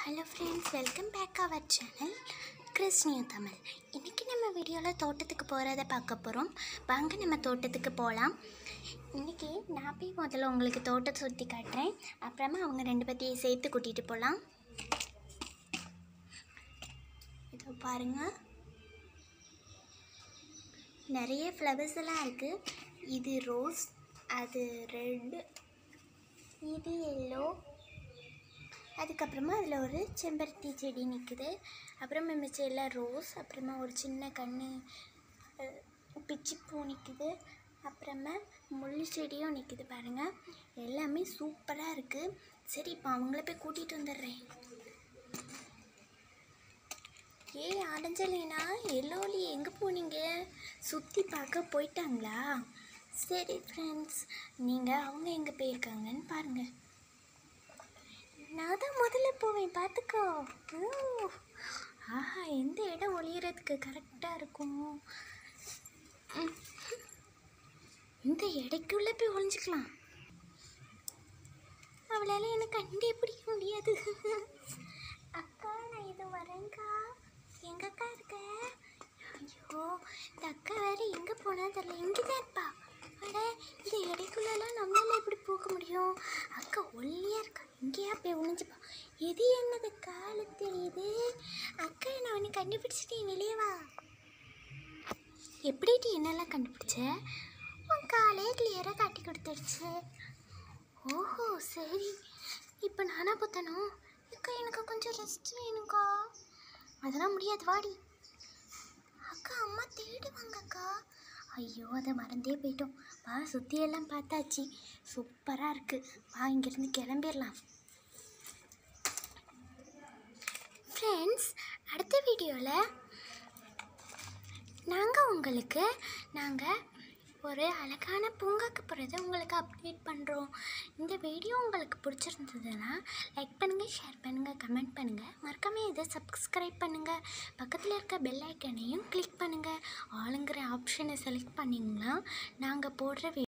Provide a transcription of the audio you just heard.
Hello friends welcome back our channel கிறிஸ்னியூ தமிழ் இன்றைக்கி நம்ம வீடியோவில் தோட்டத்துக்கு போகிறத பார்க்க போகிறோம் வாங்க நம்ம தோட்டத்துக்கு போகலாம் இன்றைக்கி நான் போய் முதல்ல உங்களுக்கு தோட்டத்தை சுற்றி காட்டுறேன் அப்புறமா அவங்க ரெண்டு பற்றியும் சேர்த்து கூட்டிகிட்டு போகலாம் இதோ பாருங்கள் நிறைய ஃப்ளவர்ஸ் எல்லாம் இருக்குது இது ரோஸ் அது ரெட்டு இது எல்லோ அதுக்கப்புறமா அதில் ஒரு செம்பருத்தி செடி நிற்குது அப்புறமா மிச்சம் எல்லாம் ரோஸ் அப்புறமா ஒரு சின்ன கன்று பிச்சிப்பூ நிற்குது அப்புறமா முள்ளு செடியும் நிற்குது பாருங்கள் எல்லாமே சூப்பராக இருக்குது சரி இப்போ அவங்கள போய் கூட்டிகிட்டு வந்துடுறேன் ஏய் அடைஞ்சலேனா எல்லோலி எங்கே போனீங்க சுற்றி பார்க்க போயிட்டாங்களா சரி ஃப்ரெண்ட்ஸ் நீங்கள் அவங்க எங்கே போயிருக்காங்கன்னு பாருங்கள் நான் தான் முதல்ல போவேன் பார்த்துக்கோ ஓ. ஆஹா எந்த இடம் ஒளியறதுக்கு கரெக்டாக இருக்கும் ம். இந்த இடைக்குள்ளே போய் ஒளிஞ்சிக்கலாம் அவளால் எனக்கு கண்டே பிடிக்க முடியாது அக்கா நான் இது வரேங்க்கா எங்க அக்கா இருக்க ஐயோ இந்த அக்கா வேற எங்கே போனா தெரியல இங்கே தான் இருப்பா அட இந்த இடைக்குள்ளெல்லாம் நம்மளால எப்படி போக முடியும் அக்கா ஒல்லியா இருக்கா இங்கேயா போய் ஒளிஞ்சுப்பா எது என்னது காலு தெரியுது அக்கா நான் உன்னை கண்டுபிடிச்சிட்டேன் வெளியே வா எப்படிட்டு என்னெல்லாம் கண்டுபிடிச்ச உன் காலே கிளியராக காட்டி கொடுத்துருச்சு ஓஹோ சரி இப்போ நானா பார்த்தனும் அக்கா எனக்கு கொஞ்சம் ரெஸ்ட் வேணுக்கா அதெல்லாம் முடியாது வாடி அக்கா அம்மா தேடுவாங்க அக்கா ஐயோ அதை மறந்தே போயிட்டோம் வா சுற்றி எல்லாம் பார்த்தாச்சு சூப்பராக இருக்குது வா இங்கேருந்து கிளம்பிடலாம் ஃப்ரெண்ட்ஸ் அடுத்த வீடியோவில் நாங்கள் உங்களுக்கு நாங்கள் ஒரு அழகான பூங்காக்கு போகிறத உங்களுக்கு அப்டேட் பண்ணுறோம் இந்த வீடியோ உங்களுக்கு பிடிச்சிருந்ததுன்னா லைக் பண்ணுங்கள் ஷேர் பண்ணுங்கள் கமெண்ட் பண்ணுங்கள் மறக்காம இதை சப்ஸ்கிரைப் பண்ணுங்கள் பக்கத்தில் இருக்க பெல் ஐக்கனையும் கிளிக் பண்ணுங்கள் ஆளுங்கிற ஆப்ஷனை செலக்ட் பண்ணிங்கன்னா நாங்கள் போடுற